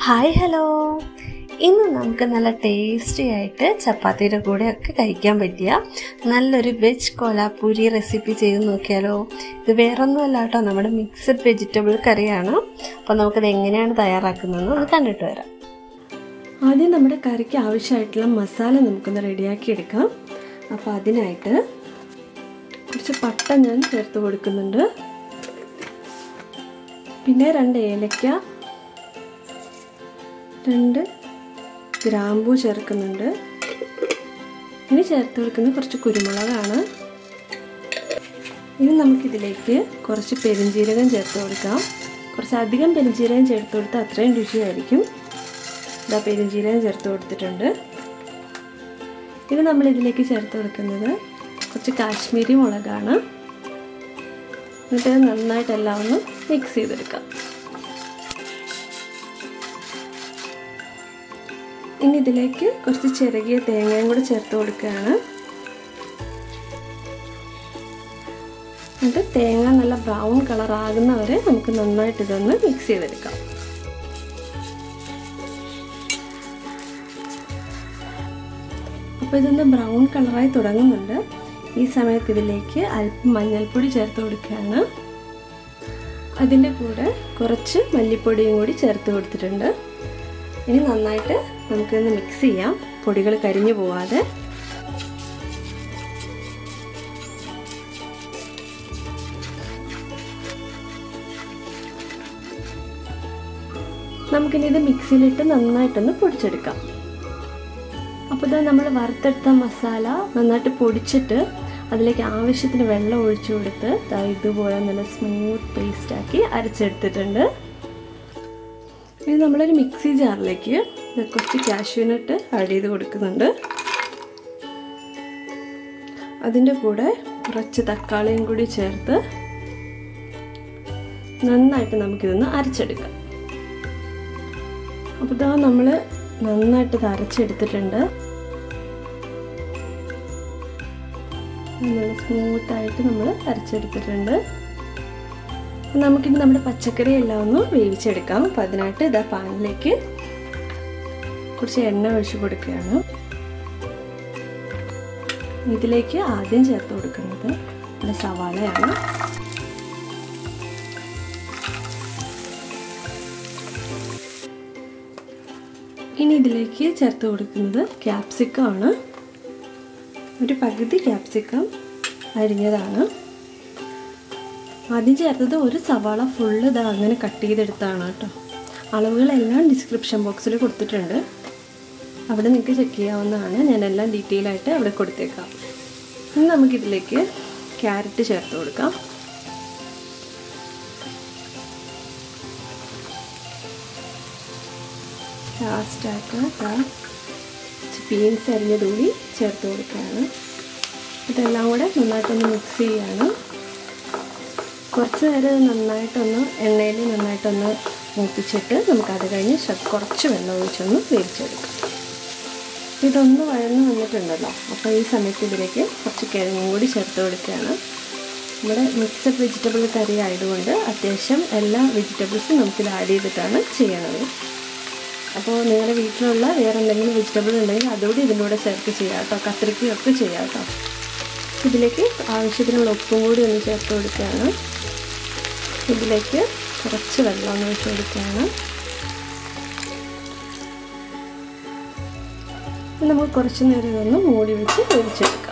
hi hello ഇന്ന് നമുക്ക് നല്ല ടേസ്റ്റി ആയിട്ട് ചപ്പാത്തിയുടെ കൂടെ ഒക്കെ കഴിക്കാൻ പറ്റിയ നല്ലൊരു വെജ് കോലാപ്പൂരി റെസിപ്പി ചെയ്ത് നോക്കിയാലോ ഇത് വേറൊന്നുമല്ല കേട്ടോ നമ്മുടെ മിക്സഡ് വെജിറ്റബിൾ കറിയാണ് അപ്പോൾ നമുക്കത് എങ്ങനെയാണ് തയ്യാറാക്കുന്നതെന്ന് ഒന്ന് കണ്ടിട്ട് വരാം ആദ്യം നമ്മുടെ കറിക്ക് ആവശ്യമായിട്ടുള്ള മസാല നമുക്കൊന്ന് റെഡിയാക്കി എടുക്കാം അപ്പോൾ അതിനായിട്ട് കുറച്ച് പട്ട ഞാൻ ചേർത്ത് കൊടുക്കുന്നുണ്ട് പിന്നെ രണ്ട് ഏലക്ക രണ്ട് ഗ്രാമ്പൂ ചേർക്കുന്നുണ്ട് ഇനി ചേർത്ത് കൊടുക്കുന്നത് കുറച്ച് കുരുമുളകാണ് ഇനി നമുക്കിതിലേക്ക് കുറച്ച് പെരിഞ്ജീരകം ചേർത്ത് കൊടുക്കാം കുറച്ച് അധികം പെരിഞ്ജീരകം ചേർത്ത് കൊടുത്താൽ അത്രയും രുചിയായിരിക്കും ഇതാ പെരിഞ്ജീരകം ചേർത്ത് കൊടുത്തിട്ടുണ്ട് ഇനി നമ്മൾ ഇതിലേക്ക് ചേർത്ത് കൊടുക്കുന്നത് കുറച്ച് കാശ്മീരി മുളകാണ് എന്നിട്ട് നന്നായിട്ട് എല്ലാം ഒന്ന് മിക്സ് ചെയ്തെടുക്കാം ഇനി ഇതിലേക്ക് കുറച്ച് ചിരകിയ തേങ്ങയും കൂടെ ചേർത്ത് കൊടുക്കുകയാണ് എന്നിട്ട് തേങ്ങ നല്ല ബ്രൗൺ കളർ ആകുന്നവരെ നമുക്ക് നന്നായിട്ട് ഇതൊന്ന് മിക്സ് ചെയ്തെടുക്കാം അപ്പോൾ ഇതൊന്ന് ബ്രൗൺ കളറായി തുടങ്ങുന്നുണ്ട് ഈ സമയത്ത് ഇതിലേക്ക് അല്പം മഞ്ഞൾപ്പൊടി ചേർത്ത് കൊടുക്കുകയാണ് അതിൻ്റെ കൂടെ കുറച്ച് മല്ലിപ്പൊടിയും കൂടി ചേർത്ത് കൊടുത്തിട്ടുണ്ട് ഇനി നന്നായിട്ട് നമുക്കൊന്ന് മിക്സ് ചെയ്യാം പൊടികൾ കരിഞ്ഞു പോവാതെ നമുക്കിനി ഇത് മിക്സിയിലിട്ട് നന്നായിട്ടൊന്ന് പൊടിച്ചെടുക്കാം അപ്പോൾ ഇതാ നമ്മൾ വറുത്തെടുത്ത മസാല നന്നായിട്ട് പൊടിച്ചിട്ട് അതിലേക്ക് ആവശ്യത്തിന് വെള്ളം ഒഴിച്ചു കൊടുത്ത് ഇതുപോലെ നല്ല സ്മൂത്ത് പേസ്റ്റാക്കി അരച്ചെടുത്തിട്ടുണ്ട് ഇനി നമ്മളൊരു മിക്സി ജാറിലേക്ക് കുറച്ച് കാഷ്യൂനട്ട് ആഡ് ചെയ്ത് കൊടുക്കുന്നുണ്ട് അതിൻ്റെ കൂടെ കുറച്ച് തക്കാളിയും കൂടി ചേർത്ത് നന്നായിട്ട് നമുക്കിതൊന്ന് അരച്ചെടുക്കാം അപ്പോൾ ഇതാ നമ്മൾ നന്നായിട്ട് ഇത് അരച്ചെടുത്തിട്ടുണ്ട് നല്ല സ്മൂത്തായിട്ട് നമ്മൾ അരച്ചെടുത്തിട്ടുണ്ട് നമുക്കിനി നമ്മുടെ പച്ചക്കറി എല്ലാം ഒന്ന് വേവിച്ചെടുക്കാം അപ്പം അതിനായിട്ട് ഇതാ പാനിലേക്ക് കുറച്ച് എണ്ണ ഒഴിച്ച് കൊടുക്കുകയാണ് ഇതിലേക്ക് ആദ്യം ചേർത്ത് കൊടുക്കുന്നത് നമ്മുടെ സവാളയാണ് ഇനി ഇതിലേക്ക് ചേർത്ത് കൊടുക്കുന്നത് ക്യാപ്സിക്കം ആണ് ഒരു പകുതി ക്യാപ്സിക്കം അരിഞ്ഞതാണ് ആദ്യം ചേർത്തത് ഒരു സവാള ഫുള്ള് ഇതാ അങ്ങനെ കട്ട് ചെയ്തെടുത്താണ് കേട്ടോ അളവുകളെല്ലാം ഡിസ്ക്രിപ്ഷൻ ബോക്സിൽ കൊടുത്തിട്ടുണ്ട് അവിടെ നിങ്ങൾക്ക് ചെക്ക് ചെയ്യാവുന്നതാണ് ഞാനെല്ലാം ഡീറ്റെയിൽ ആയിട്ട് അവിടെ കൊടുത്തേക്കാം ഇനി നമുക്കിതിലേക്ക് ക്യാരറ്റ് ചേർത്ത് കൊടുക്കാം ലാസ്റ്റായിട്ട് ബീൻസ് അരിഞ്ഞതുകൂടി ചേർത്ത് കൊടുക്കുകയാണ് ഇതെല്ലാം കൂടെ നന്നായിട്ടൊന്ന് മിക്സ് ചെയ്യാണ് കുറച്ച് നേരം നന്നായിട്ടൊന്ന് എണ്ണയിൽ നന്നായിട്ടൊന്ന് മൂപ്പിച്ചിട്ട് നമുക്കത് കഴിഞ്ഞ് കുറച്ച് വെള്ളം ഒഴിച്ചൊന്ന് വേവിച്ചെടുക്കാം ഇതൊന്ന് വഴന്ന് വന്നിട്ടുണ്ടല്ലോ അപ്പോൾ ഈ സമയത്ത് ഇതിലേക്ക് കുറച്ച് കിഴങ്ങും കൂടി ചേർത്ത് കൊടുക്കുകയാണ് നമ്മുടെ മിക്സഡ് വെജിറ്റബിൾ കറി ആയതുകൊണ്ട് അത്യാവശ്യം എല്ലാ വെജിറ്റബിൾസും നമുക്കിത് ആഡ് ചെയ്തിട്ടാണ് ചെയ്യണത് അപ്പോൾ നിങ്ങളുടെ വീട്ടിലുള്ള വേറെ എന്തെങ്കിലും വെജിറ്റബിൾ ഉണ്ടെങ്കിൽ അതുകൂടി ഇതിലൂടെ ചേർത്ത് ചെയ്യാം കേട്ടോ കത്തിരിക്കയൊക്കെ ചെയ്യാം കേട്ടോ ഇതിലേക്ക് ആവശ്യത്തിനുള്ള ഉപ്പും കൂടി ഒന്ന് ചേർത്ത് കൊടുക്കുകയാണ് ഇതിലേക്ക് കുറച്ച് വെള്ളം ഒന്ന് ഒഴിച്ച് കൊടുക്കുകയാണ് നമുക്ക് കുറച്ച് നേരം ഇതൊന്ന് മൂടി വെച്ച് വേവിച്ചെടുക്കാം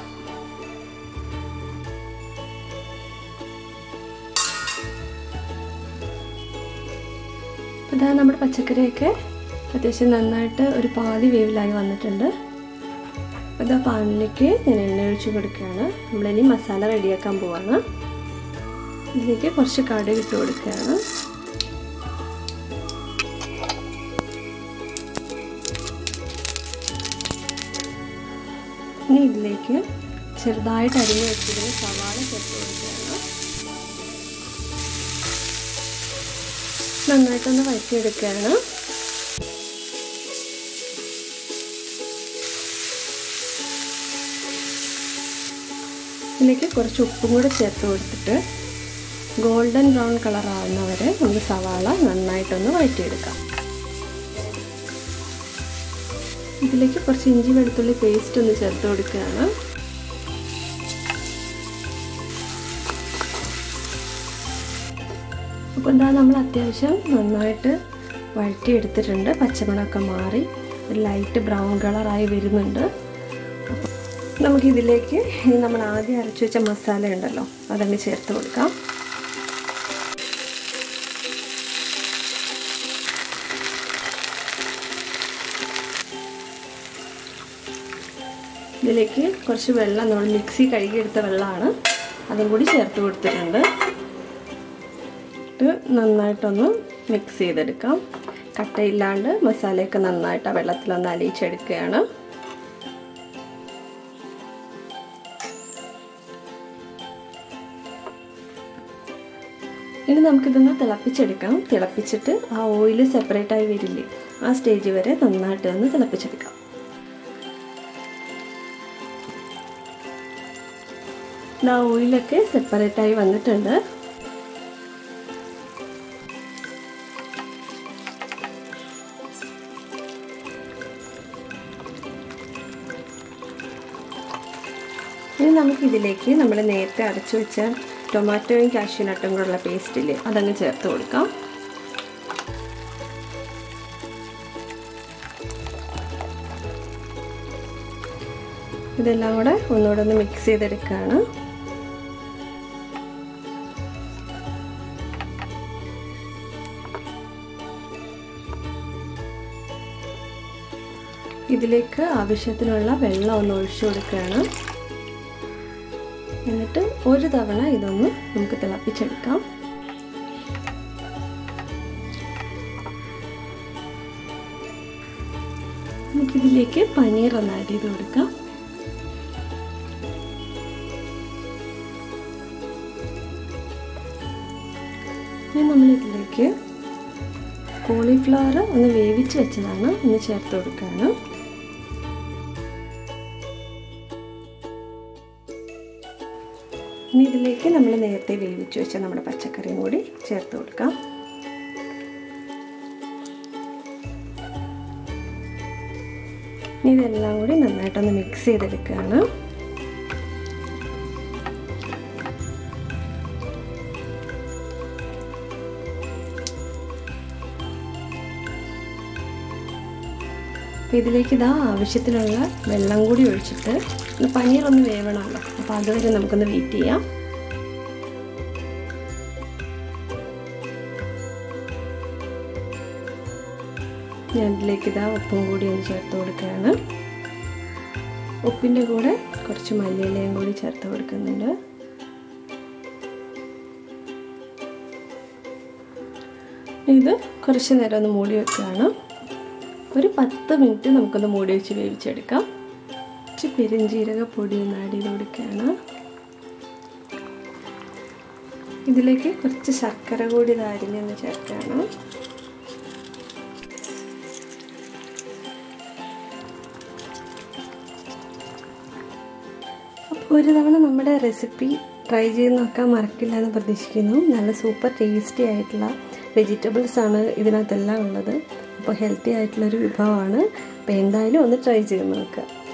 ഇതാ നമ്മുടെ പച്ചക്കറിയൊക്കെ അത്യാവശ്യം നന്നായിട്ട് ഒരു പാതി വേവിലായി വന്നിട്ടുണ്ട് ഇതാ പാനിലേക്ക് ഞാൻ എണ്ണ ഒഴിച്ച് കൊടുക്കുകയാണ് നമ്മളിനി മസാല റെഡിയാക്കാൻ പോവാണ് ഇതിലേക്ക് കുറച്ച് കടുക് ഇട്ട് കൊടുക്കുകയാണ് ഇനി ഇതിലേക്ക് ചെറുതായിട്ട് അരിഞ്ഞ് വെച്ചിരുന്ന സവാള ചേർത്ത് കൊടുക്കുകയാണ് നന്നായിട്ടൊന്ന് വഴറ്റിയെടുക്കുകയാണ് ഇതിലേക്ക് കുറച്ച് ഉപ്പും കൂടെ ചേർത്ത് കൊടുത്തിട്ട് ഗോൾഡൻ ബ്രൗൺ കളർ ആവുന്നവരെ നമുക്ക് സവാള നന്നായിട്ടൊന്ന് വഴറ്റിയെടുക്കാം ഇതിലേക്ക് കുറച്ച് ഇഞ്ചി വെളുത്തുള്ളി പേസ്റ്റ് ഒന്ന് ചേർത്ത് കൊടുക്കുകയാണ് അപ്പോൾ എന്താ നമ്മൾ അത്യാവശ്യം നന്നായിട്ട് വഴറ്റിയെടുത്തിട്ടുണ്ട് പച്ചമുളകൊക്കെ മാറി ഒരു ലൈറ്റ് ബ്രൗൺ കളറായി വരുന്നുണ്ട് അപ്പോൾ നമുക്കിതിലേക്ക് നമ്മൾ ആദ്യം അരച്ചു വെച്ച മസാല ഉണ്ടല്ലോ അതങ്ങ് ചേർത്ത് കൊടുക്കാം ഇതിലേക്ക് കുറച്ച് വെള്ളം നമ്മൾ മിക്സി കഴുകിയെടുത്ത വെള്ളമാണ് അതും കൂടി ചേർത്ത് കൊടുത്തിട്ടുണ്ട് ഇത് നന്നായിട്ടൊന്ന് മിക്സ് ചെയ്തെടുക്കാം കട്ടയില്ലാണ്ട് മസാലയൊക്കെ നന്നായിട്ട് ആ വെള്ളത്തിലൊന്ന് അലിയിച്ചെടുക്കുകയാണ് ഇനി നമുക്കിതൊന്ന് തിളപ്പിച്ചെടുക്കാം തിളപ്പിച്ചിട്ട് ആ ഓയിൽ സെപ്പറേറ്റ് ആയി വരില്ലേ ആ സ്റ്റേജ് വരെ നന്നായിട്ട് ഒന്ന് തിളപ്പിച്ചെടുക്കാം ആ ഓയിലൊക്കെ സെപ്പറേറ്റ് ആയി വന്നിട്ടുണ്ട് ഇനി നമുക്കിതിലേക്ക് നമ്മൾ നേരത്തെ അടച്ചു വെച്ച ടൊമാറ്റോയും കാഷ്യൂനട്ടും കൂടെയുള്ള പേസ്റ്റില്ലേ അതങ്ങ് ചേർത്ത് കൊടുക്കാം ഇതെല്ലാം കൂടെ ഒന്നുകൂടെ ഒന്ന് മിക്സ് ചെയ്തെടുക്കുകയാണ് ഇതിലേക്ക് ആവശ്യത്തിനുള്ള വെള്ളം ഒന്ന് ഒഴിച്ചു കൊടുക്കുകയാണ് എന്നിട്ട് ഒരു തവണ ഇതൊന്ന് നമുക്ക് തിളപ്പിച്ചെടുക്കാം നമുക്കിതിലേക്ക് പനീർ ഒന്ന് ആഡ് ചെയ്ത് കൊടുക്കാം ഇനി നമ്മളിതിലേക്ക് കോളിഫ്ലവർ ഒന്ന് വേവിച്ച് വെച്ചതാണ് ഒന്ന് ചേർത്ത് കൊടുക്കുകയാണ് ഇനി ഇതിലേക്ക് നമ്മൾ നേരത്തെ വേവിച്ച് വെച്ച നമ്മുടെ പച്ചക്കറിയും കൂടി ചേർത്ത് കൊടുക്കാം ഇനി ഇതെല്ലാം കൂടി നന്നായിട്ടൊന്ന് മിക്സ് ചെയ്തെടുക്കുകയാണ് അപ്പോൾ ഇതിലേക്ക് ഇതാ ആവശ്യത്തിനുള്ള വെള്ളം കൂടി ഒഴിച്ചിട്ട് പനീർ ഒന്ന് വേവണമല്ലോ അപ്പോൾ അതുവരെ നമുക്കൊന്ന് വെയിറ്റ് ചെയ്യാം ഞാൻ ഇതിലേക്ക് ഇതാ ഉപ്പും കൂടി ഒന്ന് ചേർത്ത് കൊടുക്കുകയാണ് ഉപ്പിൻ്റെ കൂടെ കുറച്ച് മല്ലിയിലയും കൂടി ചേർത്ത് കൊടുക്കുന്നുണ്ട് ഇത് കുറച്ച് നേരം ഒന്ന് മൂടി വെക്കുകയാണ് ഒരു പത്ത് മിനിറ്റ് നമുക്കൊന്ന് മൂടി വെച്ച് വേവിച്ചെടുക്കാം കുറച്ച് പെരുംജീരക പൊടി ഒന്ന് ആഡ് ചെയ്ത് കൊടുക്കുകയാണ് ഇതിലേക്ക് കുറച്ച് ശർക്കര കൂടി ഇത് അരിഞ്ഞൊന്ന് ചേർക്കുകയാണ് അപ്പോൾ ഒരു തവണ നമ്മുടെ റെസിപ്പി ട്രൈ ചെയ്ത് നോക്കാൻ മറക്കില്ല എന്ന് പ്രതീക്ഷിക്കുന്നു നല്ല സൂപ്പർ ടേസ്റ്റി ആയിട്ടുള്ള വെജിറ്റബിൾസ് ആണ് ഇതിനകത്തെല്ലാം ഉള്ളത് അപ്പോൾ ഹെൽത്തി ആയിട്ടുള്ളൊരു വിഭവമാണ് അപ്പോൾ എന്തായാലും ഒന്ന് ട്രൈ ചെയ്ത് നോക്കുക